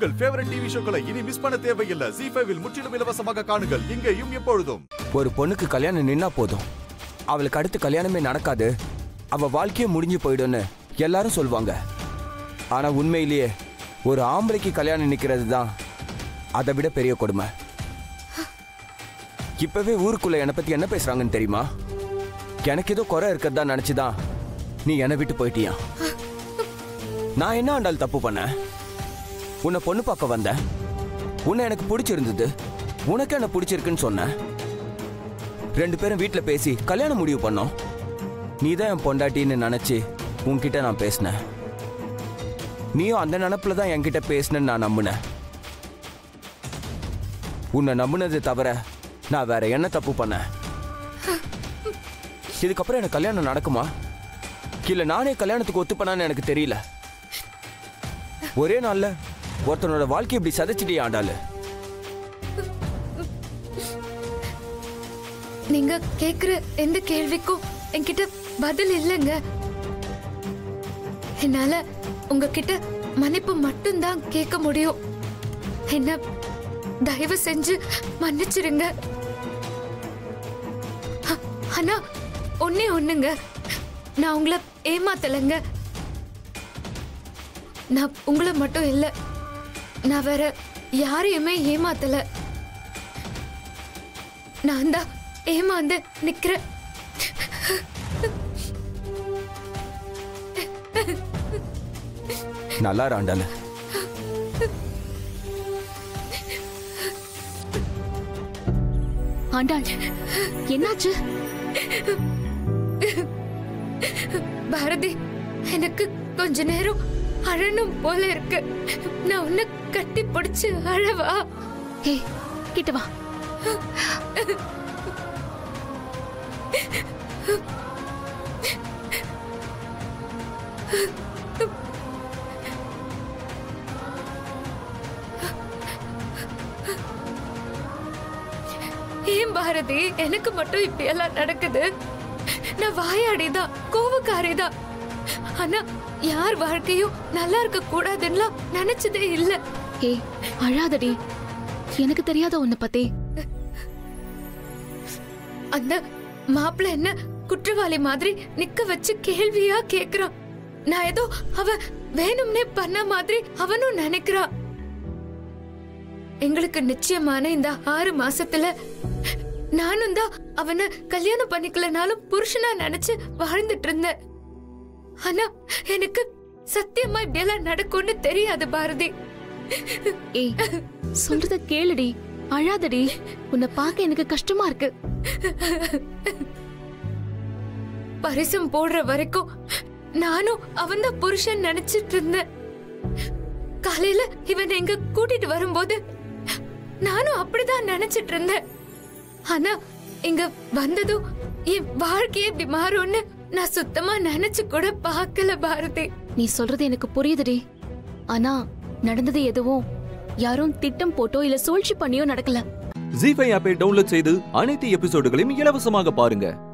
உங்கள் favourite TV ஷோக்களை இனி miss பண்ண தேவையில்லை ஜி ஃபைவில் முற்றிலும் இலவசமாக காணுங்கள் இங்கேயும் எப்பொழுதும் ஒரு பொண்ணுக்கு கல்யாணம் நின்னா போதும் அவளுக்கு அடுத்து கல்யாணமே நடக்காது அவ வாழ்க்கையே முடிஞ்சு போயிடும்னு எல்லாரும் சொல்லுவாங்க ஆனா உண்மையிலேயே ஒரு ஆம்பளைக்கு கல்யாணம் நிக்கிறது தான் அதை விட பெரிய கொடுமை இப்பவே ஊருக்குள்ள என்னை பத்தி என்ன பேசுறாங்கன்னு தெரியுமா எனக்கு ஏதோ குறை இருக்கிறதா நினைச்சுதான் நீ என்னை விட்டு போயிட்டியா நான் என்ன ஆண்டால் தப்பு பண்ணேன் உன்னை பொண்ணு பார்க்க வந்தேன் உன்னை எனக்கு பிடிச்சிருந்தது உனக்கு என்ன பிடிச்சிருக்குன்னு சொன்னேன் ரெண்டு பேரும் வீட்ல பேசி கல்யாணம் முடிவு பண்ணோம் நீ தான் என் பொண்டாட்டின்னு நினைச்சு உன்கிட்ட நான் பேசினேன் நீயும் அந்த நினப்புல தான் என்கிட்ட பேசினேன்னு நான் நம்பினேன் உன்னை நம்பினது தவிர நான் வேற என்ன தப்பு பண்ணேன் இதுக்கப்புறம் எனக்கு கல்யாணம் நடக்குமா இல்ல நானே கல்யாணத்துக்கு ஒத்துப்பனான்னு எனக்கு தெரியல ஒரே நாள்ல ஒருத்தனோட வாழ்க்கை இப்படி சதைச்சிட்டே ஆண்டாளு நீங்க கேக்குற எந்த கேள்விக்கும் என்கிட்ட பதில் இல்லைங்க என்னால உங்ககிட்ட மன்னிப்பு மட்டும்தான் கேட்க முடியும் என்ன தயவு செஞ்சு மன்னிச்சிருங்க அ- ஆனா ஒன்னே ஒண்ணுங்க நான் உங்களை ஏமாத்தலைங்க நான் உங்களை மட்டும் இல்ல நான் வேற யாரையுமே ஏமாத்தல நான் தான் ஏமாந்து நிக்கிறேன் நல்லா ஆண்டாளு ஆண்டாள் என்னாச்சு பாரதி எனக்கு கொஞ்ச நேரம் அழணும் போல இருக்கு நான் உன்னை கட்டி பிடிச்சு அழவா ஏய் கிட்ட வா ஏன் பாரதி எனக்கு மட்டும் இப்படி எல்லாம் நடக்குது நான் வாயாடிதான் கோவக்காரிதான் ஆனா யார் வாழ்க்கையும் நல்லா இருக்க கூடாதுன்னா நினைச்சதே இல்ல ஏய் அழாதடி எனக்கு தெரியாத உன்னை பத்தி அந்த மாப்பிள்ள என்ன குற்றவாளி மாதிரி நிக்க வச்சு கேள்வியா கேக்குறான் நான் ஏதோ அவ வேணும்னே பண்ண மாதிரி அவனும் நினைக்கிறான் எங்களுக்கு நிச்சயமான இந்த ஆறு மாசத்துல நானும் தான் அவனை கல்யாணம் பண்ணிக்கலனாலும் புருஷனா நினைச்சு வாழ்ந்துட்டு இருந்தேன் ஆனா எனக்கு சத்தியமா இப்படியெல்லாம் நடக்கும்னு தெரியாது பாரதி ஏய் சொல்றத கேளுடி அழாதடி உன்னை பார்க்க எனக்கு கஷ்டமா இருக்கு பரிசம் போடுற வரைக்கும் நானும் அவன் தான் புருஷன் நினைச்சிட்டு இருந்தேன் காலையில இவன் எங்க கூட்டிட்டு வரும்போது நானும் அப்படிதான் நினைச்சிட்டு இருந்தேன் ஆனா இங்க வந்ததும் என் வாழ்க்கையே இப்படி மாறும்னு நான் சுத்தமா நினைச்சு கூட பார்க்கல பாரதி நீ சொல்றது எனக்கு புரியுதுடி ஆனா நடந்தது எதுவும் யாரும் திட்டம் போட்டோ இல்ல சூழ்ச்சி பண்ணியோ நடக்கல ஜி ஃபைவ் ஆப்பை டவுன்லோட் செய்து அனைத்து எபிசோடுகளையும் இலவசமாக பாருங்க